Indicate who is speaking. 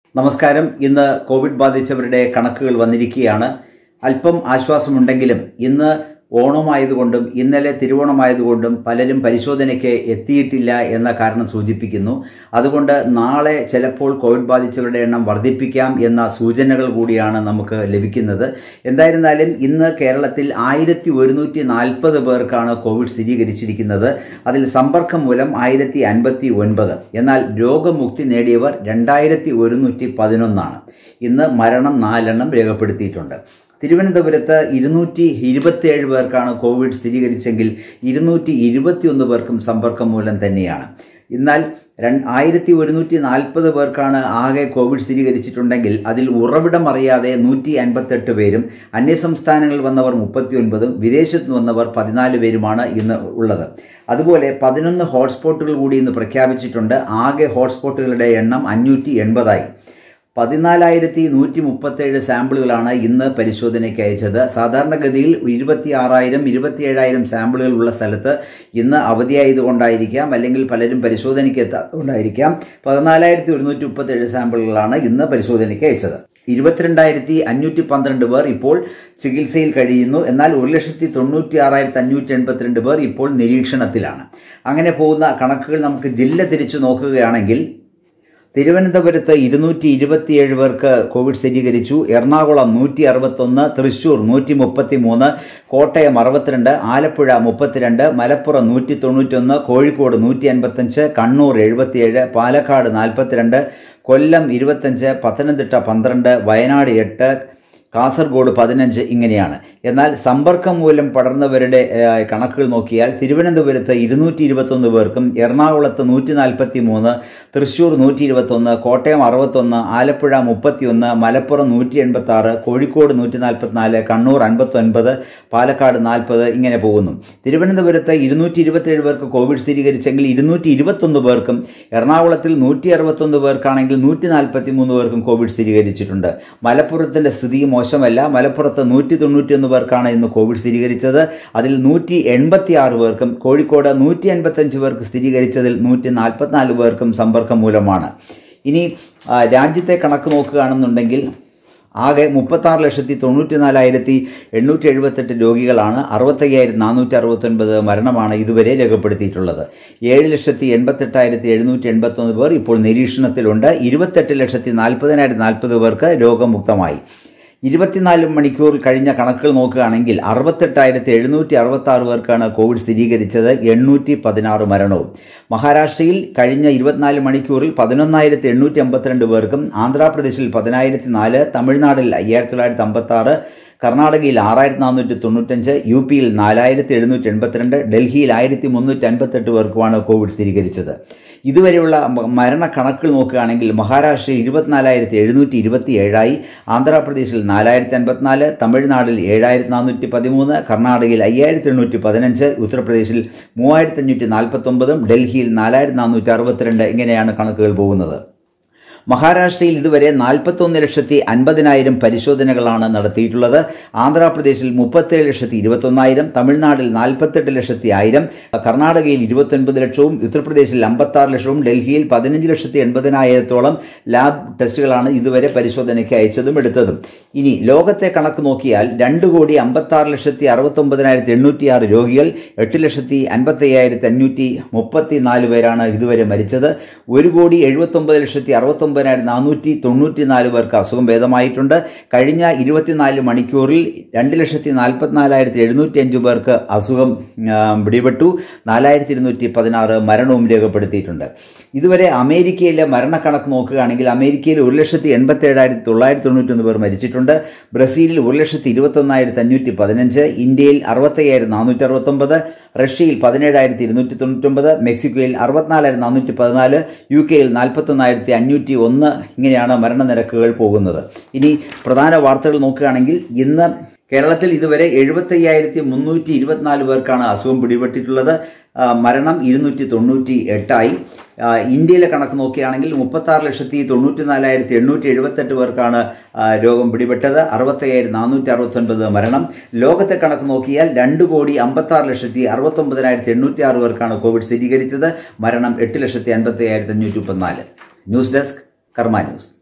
Speaker 1: നമസ്കാരം ഇന്ന് കോവിഡ് ബാധിച്ചവരുടെ കണക്കുകൾ വന്നിരിക്കുകയാണ് അല്പം ആശ്വാസമുണ്ടെങ്കിലും ഇന്ന് ഓണമായതുകൊണ്ടും ഇന്നലെ തിരുവോണമായതുകൊണ്ടും പലരും പരിശോധനയ്ക്ക് എത്തിയിട്ടില്ല എന്ന കാരണം സൂചിപ്പിക്കുന്നു അതുകൊണ്ട് നാളെ ചിലപ്പോൾ കോവിഡ് ബാധിച്ചവരുടെ എണ്ണം വർദ്ധിപ്പിക്കാം എന്ന സൂചനകൾ കൂടിയാണ് നമുക്ക് ലഭിക്കുന്നത് എന്തായിരുന്നാലും ഇന്ന് കേരളത്തിൽ ആയിരത്തി ഒരുന്നൂറ്റി നാൽപ്പത് പേർക്കാണ് കോവിഡ് സ്ഥിരീകരിച്ചിരിക്കുന്നത് അതിൽ സമ്പർക്കം മൂലം ആയിരത്തി അൻപത്തി ഒൻപത് എന്നാൽ രോഗമുക്തി നേടിയവർ രണ്ടായിരത്തി ഒരുന്നൂറ്റി പതിനൊന്നാണ് ഇന്ന് മരണം നാലെണ്ണം രേഖപ്പെടുത്തിയിട്ടുണ്ട് തിരുവനന്തപുരത്ത് ഇരുന്നൂറ്റി ഇരുപത്തിയേഴ് പേർക്കാണ് കോവിഡ് സ്ഥിരീകരിച്ചെങ്കിൽ ഇരുന്നൂറ്റി ഇരുപത്തിയൊന്ന് പേർക്കും സമ്പർക്കം മൂലം തന്നെയാണ് എന്നാൽ രണ്ട് ആയിരത്തി ഒരുന്നൂറ്റി നാൽപ്പത് പേർക്കാണ് ആകെ കോവിഡ് സ്ഥിരീകരിച്ചിട്ടുണ്ടെങ്കിൽ അതിൽ ഉറവിടം അറിയാതെ നൂറ്റി അൻപത്തെട്ട് പേരും അന്യസംസ്ഥാനങ്ങളിൽ വന്നവർ മുപ്പത്തിയൊൻപതും വിദേശത്ത് വന്നവർ പതിനാല് പേരുമാണ് ഇന്ന് ഉള്ളത് അതുപോലെ പതിനൊന്ന് ഹോട്ട്സ്പോട്ടുകൾ കൂടി ഇന്ന് പ്രഖ്യാപിച്ചിട്ടുണ്ട് ആകെ ഹോട്ട്സ്പോട്ടുകളുടെ എണ്ണം അഞ്ഞൂറ്റി എൺപതായി പതിനാലായിരത്തി നൂറ്റി മുപ്പത്തേഴ് സാമ്പിളുകളാണ് ഇന്ന് പരിശോധനയ്ക്ക് അയച്ചത് സാധാരണഗതിയിൽ ഇരുപത്തി ആറായിരം ഇരുപത്തിയേഴായിരം സാമ്പിളുകൾ ഉള്ള സ്ഥലത്ത് ഇന്ന് അവധിയായതുകൊണ്ടായിരിക്കാം അല്ലെങ്കിൽ പലരും പരിശോധനയ്ക്ക് എത്താത്തതുകൊണ്ടായിരിക്കാം പതിനാലായിരത്തി ഒരുന്നൂറ്റി മുപ്പത്തേഴ് സാമ്പിളുകളാണ് ഇന്ന് പരിശോധനയ്ക്ക് അയച്ചത് ഇരുപത്തിരണ്ടായിരത്തി അഞ്ഞൂറ്റി പന്ത്രണ്ട് പേർ ഇപ്പോൾ ചികിത്സയിൽ കഴിയുന്നു എന്നാൽ ഒരു ലക്ഷത്തി തൊണ്ണൂറ്റി ആറായിരത്തി അഞ്ഞൂറ്റി എൺപത്തിരണ്ട് പേർ ഇപ്പോൾ നിരീക്ഷണത്തിലാണ് അങ്ങനെ പോകുന്ന കണക്കുകൾ നമുക്ക് ജില്ല തിരിച്ചു നോക്കുകയാണെങ്കിൽ തിരുവനന്തപുരത്ത് ഇരുന്നൂറ്റി ഇരുപത്തിയേഴ് പേർക്ക് കോവിഡ് സ്ഥിരീകരിച്ചു എറണാകുളം നൂറ്റി അറുപത്തൊന്ന് തൃശൂർ നൂറ്റി മുപ്പത്തി മൂന്ന് കോട്ടയം അറുപത്തിരണ്ട് ആലപ്പുഴ മുപ്പത്തിരണ്ട് മലപ്പുറം നൂറ്റി തൊണ്ണൂറ്റൊന്ന് കോഴിക്കോട് നൂറ്റി അൻപത്തഞ്ച് കണ്ണൂർ എഴുപത്തിയേഴ് പാലക്കാട് നാൽപ്പത്തിരണ്ട് കൊല്ലം ഇരുപത്തഞ്ച് പത്തനംതിട്ട പന്ത്രണ്ട് വയനാട് എട്ട് കാസർഗോഡ് പതിനഞ്ച് ഇങ്ങനെയാണ് എന്നാൽ സമ്പർക്കം മൂലം പടർന്നവരുടെ കണക്കുകൾ നോക്കിയാൽ തിരുവനന്തപുരത്ത് ഇരുന്നൂറ്റി ഇരുപത്തൊന്ന് പേർക്കും എറണാകുളത്ത് നൂറ്റി നാൽപ്പത്തി മൂന്ന് തൃശ്ശൂർ നൂറ്റി ഇരുപത്തൊന്ന് കോട്ടയം അറുപത്തൊന്ന് ആലപ്പുഴ മുപ്പത്തിയൊന്ന് മലപ്പുറം നൂറ്റി എൺപത്തി ആറ് കോഴിക്കോട് നൂറ്റി നാൽപ്പത്തിനാല് കണ്ണൂർ അൻപത്തൊൻപത് പാലക്കാട് നാൽപ്പത് ഇങ്ങനെ പോകുന്നു തിരുവനന്തപുരത്ത് ഇരുന്നൂറ്റി ഇരുപത്തിയേഴ് പേർക്ക് കോവിഡ് സ്ഥിരീകരിച്ചെങ്കിൽ ഇരുന്നൂറ്റി ഇരുപത്തൊന്ന് പേർക്കും എറണാകുളത്തിൽ നൂറ്റി അറുപത്തൊന്ന് പേർക്കാണെങ്കിൽ നൂറ്റി നാൽപ്പത്തി മൂന്ന് പേർക്കും കോവിഡ് സ്ഥിരീകരിച്ചിട്ടുണ്ട് മലപ്പുറത്തിൻ്റെ സ്ഥിതി മോശമല്ല മലപ്പുറത്ത് നൂറ്റി തൊണ്ണൂറ്റിയൊന്ന് പേർക്കാണ് ഇന്ന് കോവിഡ് സ്ഥിരീകരിച്ചത് അതിൽ നൂറ്റി എൺപത്തി ആറ് പേർക്കും കോഴിക്കോട് നൂറ്റി എൺപത്തഞ്ച് പേർക്ക് സ്ഥിരീകരിച്ചതിൽ നൂറ്റി നാൽപ്പത്തിനാല് പേർക്കും സമ്പർക്കം മൂലമാണ് ഇനി രാജ്യത്തെ കണക്ക് നോക്കുകയാണെന്നുണ്ടെങ്കിൽ ആകെ മുപ്പത്താറ് ലക്ഷത്തി തൊണ്ണൂറ്റി നാലായിരത്തി എണ്ണൂറ്റി എഴുപത്തെട്ട് രോഗികളാണ് അറുപത്തയ്യായിരത്തി നാനൂറ്റി അറുപത്തൊൻപത് മരണമാണ് ഇതുവരെ രേഖപ്പെടുത്തിയിട്ടുള്ളത് ഏഴ് ലക്ഷത്തി എൺപത്തെട്ടായിരത്തി എഴുന്നൂറ്റി എൺപത്തൊന്ന് പേർ ഇപ്പോൾ നിരീക്ഷണത്തിലുണ്ട് ഇരുപത്തെട്ട് ലക്ഷത്തി നാൽപ്പതിനായിരത്തി നാൽപ്പത് പേർക്ക് രോഗമുക്തമായി ഇരുപത്തിനാല് മണിക്കൂർ കഴിഞ്ഞ കണക്കുകൾ നോക്കുകയാണെങ്കിൽ അറുപത്തെട്ടായിരത്തി എഴുന്നൂറ്റി അറുപത്തി ആറ് പേർക്കാണ് കോവിഡ് സ്ഥിരീകരിച്ചത് എണ്ണൂറ്റി പതിനാറ് മരണവും മഹാരാഷ്ട്രയിൽ കഴിഞ്ഞ ഇരുപത്തിനാല് മണിക്കൂറിൽ പതിനൊന്നായിരത്തി എണ്ണൂറ്റി അമ്പത്തിരണ്ട് പേർക്കും ആന്ധ്രാപ്രദേശിൽ പതിനായിരത്തി നാല് തമിഴ്നാട്ടിൽ അയ്യായിരത്തി തൊള്ളായിരത്തി അമ്പത്തി ആറ് കർണാടകയിൽ ആറായിരത്തി നാനൂറ്റി തൊണ്ണൂറ്റഞ്ച് യു പിയിൽ നാലായിരത്തി എഴുന്നൂറ്റി എൺപത്തിരണ്ട് ഡൽഹിയിൽ ആയിരത്തി മുന്നൂറ്റി അൻപത്തെട്ട് പേർക്കുമാണ് കോവിഡ് സ്ഥിരീകരിച്ചത് ഇതുവരെയുള്ള മരണക്കണക്കുകൾ നോക്കുകയാണെങ്കിൽ മഹാരാഷ്ട്രയിൽ ഇരുപത്തിനാലായിരത്തി എഴുന്നൂറ്റി ഇരുപത്തി ഏഴായി ആന്ധ്രാപ്രദേശിൽ നാലായിരത്തി അൻപത്തിനാല് തമിഴ്നാട്ടിൽ ഏഴായിരത്തി നാനൂറ്റി പതിമൂന്ന് കർണാടകയിൽ അയ്യായിരത്തി എണ്ണൂറ്റി പതിനഞ്ച് ഉത്തർപ്രദേശിൽ മൂവായിരത്തി അഞ്ഞൂറ്റി നാൽപ്പത്തൊമ്പതും ഡൽഹിയിൽ നാലായിരത്തി നാനൂറ്റി അറുപത്തിരണ്ട് ഇങ്ങനെയാണ് കണക്കുകൾ പോകുന്നത് മഹാരാഷ്ട്രയിൽ ഇതുവരെ നാൽപ്പത്തൊന്ന് ലക്ഷത്തി അൻപതിനായിരം പരിശോധനകളാണ് നടത്തിയിട്ടുള്ളത് ആന്ധ്രാപ്രദേശിൽ മുപ്പത്തേഴ് ലക്ഷത്തി ഇരുപത്തൊന്നായിരം തമിഴ്നാട്ടിൽ നാൽപ്പത്തെട്ട് ലക്ഷത്തി ആയിരം കർണാടകയിൽ ഇരുപത്തൊൻപത് ലക്ഷവും ഉത്തർപ്രദേശിൽ അമ്പത്താറ് ലക്ഷവും ഡൽഹിയിൽ പതിനഞ്ച് ലക്ഷത്തി എൺപതിനായിരത്തോളം ലാബ് ടെസ്റ്റുകളാണ് ഇതുവരെ പരിശോധനയ്ക്ക് അയച്ചതും എടുത്തതും ഇനി ലോകത്തെ കണക്ക് നോക്കിയാൽ രണ്ട് കോടി അമ്പത്താറ് ലക്ഷത്തി അറുപത്തൊമ്പതിനായിരത്തി എണ്ണൂറ്റിയാറ് രോഗികൾ എട്ട് ലക്ഷത്തി അൻപത്തയ്യായിരത്തി അഞ്ഞൂറ്റി മുപ്പത്തി നാല് പേരാണ് ഇതുവരെ മരിച്ചത് ഒരു കോടി എഴുപത്തൊമ്പത് ലക്ഷത്തി അറുപത്തൊമ്പത് ഒമ്പതിനായിരത്തി നാനൂറ്റി തൊണ്ണൂറ്റി നാല് പേർക്ക് അസുഖം ഭേദമായിട്ടുണ്ട് കഴിഞ്ഞ ഇരുപത്തിനാല് മണിക്കൂറിൽ രണ്ട് ലക്ഷത്തി നാൽപ്പത്തിനാലായിരത്തി എഴുന്നൂറ്റി അഞ്ച് പേർക്ക് അസുഖം പിടിപെട്ടു നാലായിരത്തി ഇരുന്നൂറ്റി പതിനാറ് മരണവും രേഖപ്പെടുത്തിയിട്ടുണ്ട് ഇതുവരെ അമേരിക്കയിലെ മരണക്കണക്ക് നോക്കുകയാണെങ്കിൽ അമേരിക്കയിൽ ഒരു ലക്ഷത്തി എൺപത്തി ഏഴായിരത്തി തൊള്ളായിരത്തി തൊണ്ണൂറ്റൊന്ന് പേർ മരിച്ചിട്ടുണ്ട് ബ്രസീലിൽ ഒരു ലക്ഷത്തി ഇരുപത്തൊന്നായിരത്തി അഞ്ഞൂറ്റി പതിനഞ്ച് ഇന്ത്യയിൽ അറുപത്തയ്യായിരത്തി നാനൂറ്റി അറുപത്തൊമ്പത് റഷ്യയിൽ പതിനേഴായിരത്തി ഇരുന്നൂറ്റി തൊണ്ണൂറ്റൊമ്പത് മെക്സിക്കോയിൽ അറുപത്തിനാലായിരത്തി നാനൂറ്റി പതിനാല് യു കെയിൽ നാൽപ്പത്തൊന്നായിരത്തി അഞ്ഞൂറ്റി ഒന്ന് ഇങ്ങനെയാണ് മരണനിരക്കുകൾ പോകുന്നത് ഇനി പ്രധാന വാർത്തകൾ നോക്കുകയാണെങ്കിൽ ഇന്ന് കേരളത്തിൽ ഇതുവരെ എഴുപത്തയ്യായിരത്തി മുന്നൂറ്റി ഇരുപത്തിനാല് പേർക്കാണ് അസുഖം പിടിപെട്ടിട്ടുള്ളത് മരണം ഇരുന്നൂറ്റി തൊണ്ണൂറ്റി എട്ടായി ഇന്ത്യയിലെ കണക്ക് നോക്കുകയാണെങ്കിൽ മുപ്പത്താറ് ലക്ഷത്തി തൊണ്ണൂറ്റി നാലായിരത്തി എണ്ണൂറ്റി എഴുപത്തെട്ട് പേർക്കാണ് രോഗം പിടിപെട്ടത് അറുപത്തയ്യായിരത്തി നാനൂറ്റി അറുപത്തൊൻപത് മരണം ലോകത്തെ കണക്ക് നോക്കിയാൽ രണ്ട് കോടി അമ്പത്താറ് ലക്ഷത്തി അറുപത്തൊമ്പതിനായിരത്തി എണ്ണൂറ്റി ആറ് പേർക്കാണ് കോവിഡ് സ്ഥിരീകരിച്ചത് മരണം എട്ട് ലക്ഷത്തി അൻപത്തി അയ്യായിരത്തി അഞ്ഞൂറ്റി മുപ്പത്തിനാല് ന്യൂസ് ഡെസ്ക് കർമ്മ ന്യൂസ്